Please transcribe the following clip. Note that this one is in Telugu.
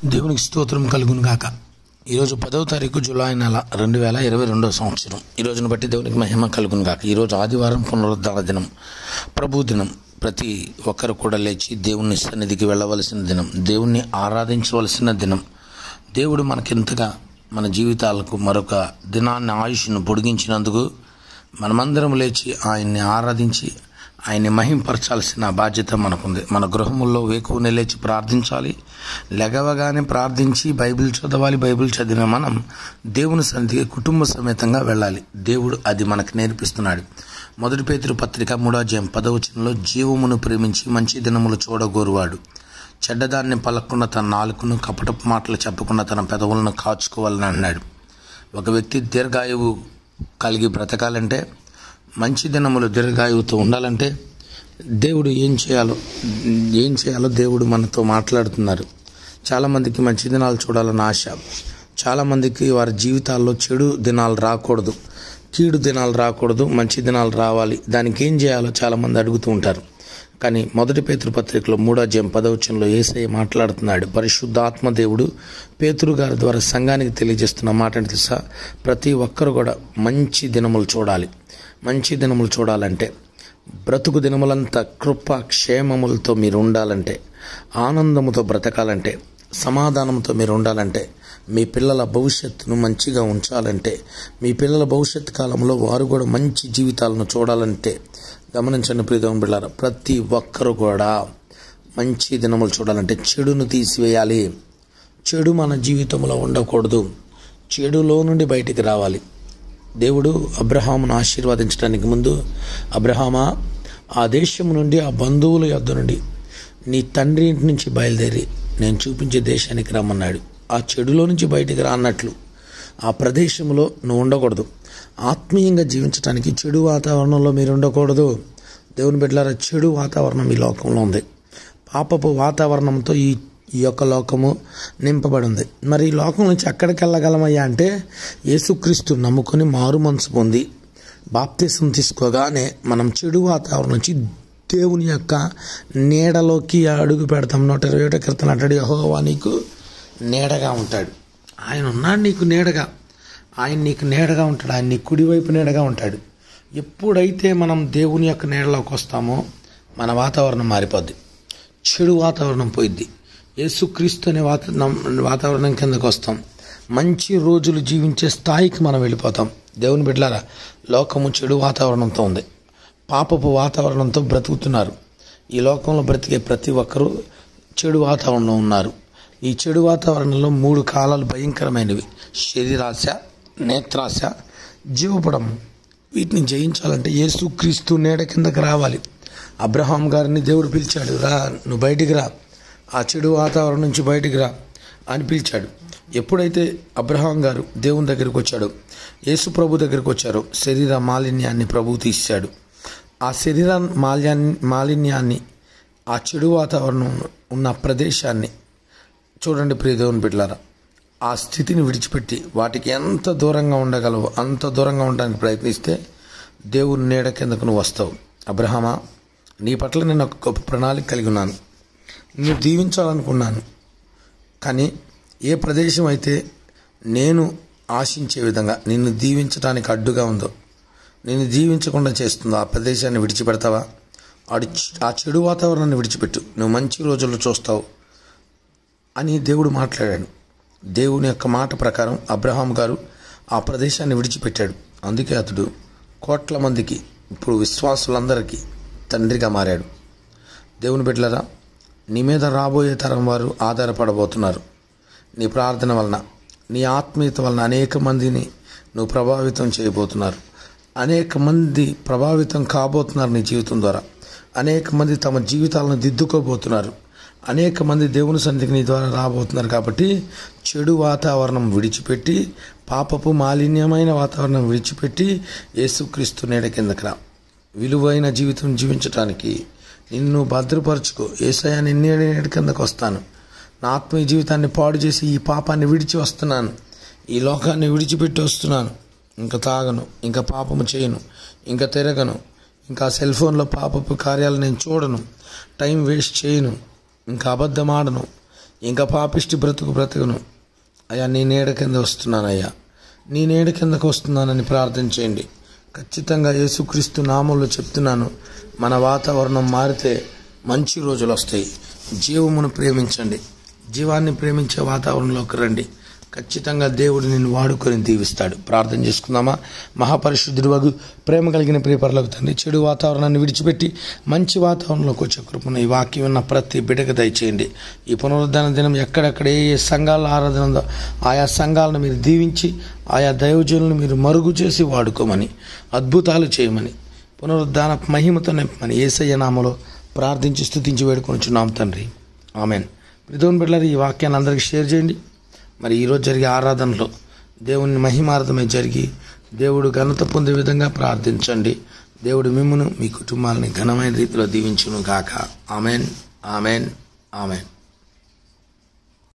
దేవునికి స్తోత్రం కలుగును గాక ఈరోజు పదవ తారీఖు జూలై నెల రెండు వేల ఇరవై రెండవ సంవత్సరం ఈ రోజును బట్టి దేవునికి మహిమ కలుగును గాక ఈరోజు ఆదివారం పునరుద్ధార దినం ప్రభు దినం ప్రతి ఒక్కరు కూడా లేచి దేవుని సన్నిధికి వెళ్ళవలసిన దినం దేవుణ్ణి ఆరాధించవలసిన దినం దేవుడు మనకెంతగా మన జీవితాలకు మరొక దినాన్ని ఆయుష్ను పొడిగించినందుకు మనమందరం లేచి ఆయన్ని ఆరాధించి ఆయన్ని మహింపరచాల్సిన బాధ్యత మనకుంది మన గృహముల్లో వేకువనే లేచి ప్రార్థించాలి లెగవగానే ప్రార్థించి బైబిల్ చదవాలి బైబిల్ చదివిన మనం దేవుని సన్నిధికి కుటుంబ సమేతంగా వెళ్ళాలి దేవుడు అది మనకు నేర్పిస్తున్నాడు మొదటి పేతురు పత్రిక మూడాధ్యాయం పదవచనంలో జీవమును ప్రేమించి మంచి దినములు చూడగోరువాడు చెడ్డదాన్ని పలకుండా తన నాలుకను కపటపు మాటలు చెప్పకుండా తన పెదవులను కాచుకోవాలని అన్నాడు ఒక వ్యక్తి దీర్ఘాయువు కలిగి బ్రతకాలంటే మంచి దినములు దీర్ఘాయువుతో ఉండాలంటే దేవుడు ఏం చేయాలో ఏం చేయాలో దేవుడు మనతో మాట్లాడుతున్నారు చాలామందికి మంచి దినాలు చూడాలని ఆశ చాలామందికి వారి జీవితాల్లో చెడు దినాలు రాకూడదు కీడు దినాలు రాకూడదు మంచి దినాలు రావాలి దానికి ఏం చేయాలో చాలామంది అడుగుతూ ఉంటారు కానీ మొదటి పేతృపత్రికలో మూడో జం పదవచనంలో ఏసై మాట్లాడుతున్నాడు పరిశుద్ధాత్మ దేవుడు పేతురు గారి ద్వారా సంఘానికి తెలియజేస్తున్న మాట ఏంటి తెలుసా ప్రతి ఒక్కరు కూడా మంచి దినములు చూడాలి మంచి దినములు చూడాలంటే బ్రతుకు దినములంతా కృప క్షేమములతో మీరు ఉండాలంటే ఆనందముతో బ్రతకాలంటే సమాధానంతో మీరు ఉండాలంటే మీ పిల్లల భవిష్యత్తును మంచిగా ఉంచాలంటే మీ పిల్లల భవిష్యత్ కాలంలో వారు కూడా మంచి జీవితాలను చూడాలంటే గమనించండి ప్రీతం బిళ్ళారా ప్రతి ఒక్కరు కూడా మంచి దినములు చూడాలంటే చెడును తీసివేయాలి చెడు మన జీవితంలో ఉండకూడదు చెడులో నుండి బయటికి రావాలి దేవుడు అబ్రహామును ఆశీర్వదించడానికి ముందు అబ్రహామా ఆ దేశం నుండి ఆ బంధువుల యొద్ద నుండి నీ తండ్రి ఇంటి నుంచి బయలుదేరి నేను చూపించే దేశానికి రమ్మన్నాడు ఆ చెడులో నుంచి బయటికి రా అన్నట్లు ఆ ప్రదేశంలో నువ్వు ఉండకూడదు ఆత్మీయంగా జీవించడానికి చెడు వాతావరణంలో మీరు ఉండకూడదు దేవుని బిడ్డలారా చెడు వాతావరణం ఈ లోకంలో ఉంది పాపపు వాతావరణంతో ఈ ఈ యొక్క లోకము నింపబడి ఉంది మరి ఈ లోకం నుంచి ఎక్కడికి వెళ్ళగలమయ్యా అంటే యేసుక్రీస్తు నమ్ముకొని మారు మనసు పొంది బాప్తీసం తీసుకోగానే మనం చెడు వాతావరణం నుంచి దేవుని యొక్క నీడలోకి అడుగు పెడతాం నూట ఇరవై ఒకటో క్రితం అంటాడు యహోవా నీకు నీడగా ఉంటాడు ఆయన ఉన్నాడు నీకు నీడగా ఆయన నీకు నీడగా ఉంటాడు ఆయన నీ కుడివైపు నీడగా ఉంటాడు ఎప్పుడైతే మనం దేవుని యొక్క నీడలోకి వస్తామో మన వాతావరణం మారిపోద్ది చెడు వాతావరణం పోయిద్ది యేసుక్రీస్తు అనే వాతావరణం వాతావరణం కిందకు వస్తాం మంచి రోజులు జీవించే స్థాయికి మనం వెళ్ళిపోతాం దేవుని బిడ్డలారా లోకము చెడు వాతావరణంతో ఉంది పాపపు వాతావరణంతో బ్రతుకుతున్నారు ఈ లోకంలో బ్రతికే ప్రతి ఒక్కరూ చెడు వాతావరణంలో ఉన్నారు ఈ చెడు వాతావరణంలో మూడు కాలాలు భయంకరమైనవి శరీరాశ నేత్రాశ జీవపడం వీటిని జయించాలంటే యేసుక్రీస్తు నీడ కిందకి రావాలి అబ్రహాం గారిని దేవుడు పిలిచాడు రా నువ్వు బయటికి రా ఆ చెడు వాతావరణం నుంచి బయటికి రా అని పిలిచాడు ఎప్పుడైతే అబ్రహాం గారు దేవుని దగ్గరికి వచ్చాడో యేసు ప్రభు దగ్గరికి వచ్చారో శరీర మాలిన్యాన్ని ప్రభు తీశాడు ఆ శరీర మాల్యాన్ని మాలిన్యాన్ని ఆ చెడు వాతావరణం ఉన్న ప్రదేశాన్ని చూడండి ప్రియ దేవుని బిడ్డలారా ఆ స్థితిని విడిచిపెట్టి వాటికి ఎంత దూరంగా ఉండగలవో అంత దూరంగా ఉండడానికి ప్రయత్నిస్తే దేవుని నీడ కిందకు నువ్వు వస్తావు అబ్రహమా నీ పట్ల నేను ఒక గొప్ప ప్రణాళిక కలిగి ఉన్నాను నువ్వు దీవించాలనుకున్నాను కానీ ఏ ప్రదేశం అయితే నేను ఆశించే విధంగా నిన్ను దీవించడానికి అడ్డుగా ఉందో నిన్ను దీవించకుండా చేస్తుందో ఆ ప్రదేశాన్ని విడిచిపెడతావా ఆడి ఆ చెడు వాతావరణాన్ని విడిచిపెట్టు నువ్వు మంచి రోజుల్లో చూస్తావు అని దేవుడు మాట్లాడాడు దేవుని యొక్క మాట ప్రకారం అబ్రహాం గారు ఆ ప్రదేశాన్ని విడిచిపెట్టాడు అందుకే అతడు కోట్ల మందికి ఇప్పుడు విశ్వాసులందరికీ తండ్రిగా మారాడు దేవుని బిడ్డలరా నీ మీద రాబోయే తరం వారు ఆధారపడబోతున్నారు నీ ప్రార్థన వలన నీ ఆత్మీయత వలన అనేక మందిని నువ్వు ప్రభావితం చేయబోతున్నారు అనేక మంది ప్రభావితం కాబోతున్నారు నీ జీవితం ద్వారా అనేక మంది తమ జీవితాలను దిద్దుకోబోతున్నారు అనేక మంది దేవుని సన్నిధికి నీ ద్వారా రాబోతున్నారు కాబట్టి చెడు వాతావరణం విడిచిపెట్టి పాపపు మాలిన్యమైన వాతావరణం విడిచిపెట్టి యేసుక్రీస్తు నీడ కిందకి రా విలువైన జీవితం జీవించటానికి నిన్ను భద్రపరచుకో ఏసయా నిన్నే నీడ కిందకు వస్తాను నా ఆత్మీయ జీవితాన్ని పాడు చేసి ఈ పాపాన్ని విడిచి వస్తున్నాను ఈ లోకాన్ని విడిచిపెట్టి వస్తున్నాను ఇంకా తాగను ఇంకా పాపము చేయను ఇంకా తిరగను ఇంకా సెల్ ఫోన్లో పాపపు కార్యాలు నేను చూడను టైం వేస్ట్ చేయను ఇంకా అబద్ధం ఆడను ఇంకా పాపిష్టి బ్రతుకు బ్రతుకును అయ్యా నీ నీడ కింద వస్తున్నానయ్యా నీ నీడ కిందకు వస్తున్నానని ప్రార్థన చేయండి ఖచ్చితంగా యేసుక్రీస్తు నామంలో చెప్తున్నాను మన వాతావరణం మారితే మంచి రోజులు వస్తాయి జీవమును ప్రేమించండి జీవాన్ని ప్రేమించే వాతావరణంలోకి రండి ఖచ్చితంగా దేవుడు నిన్ను వాడుకొని దీవిస్తాడు ప్రార్థన చేసుకుందామా మహాపరిశుద్ధుడు వగు ప్రేమ కలిగిన ప్రియపరలకు తండ్రి చెడు వాతావరణాన్ని విడిచిపెట్టి మంచి వాతావరణంలోకి వచ్చే కృపను ఈ వాక్యం ఉన్న ప్రతి బిడకు దయచేయండి ఈ పునరుద్ధరణ దినం ఎక్కడెక్కడ ఏ ఏ సంఘాల ఆరాధన ఉందో ఆయా సంఘాలను మీరు దీవించి ఆయా దైవజనులను మీరు మరుగు చేసి వాడుకోమని అద్భుతాలు చేయమని పునరుద్ధాన మహిమతో నింపమని ఏసయ్య నామలో ప్రార్థించి స్థుతించి వేడుకొనిచున్నాం తండ్రి ఆమెన్ ప్రతివన్ బిడ్డలారు ఈ వాక్యాన్ని అందరికీ షేర్ చేయండి మరి ఈరోజు జరిగే ఆరాధనలో దేవుని మహిమార్థమే జరిగి దేవుడు ఘనత పొందే విధంగా ప్రార్థించండి దేవుడు మిమ్మును మీ కుటుంబాలని ఘనమైన రీతిలో దీవించును గాక ఆమెన్ ఆమెన్ ఆమెన్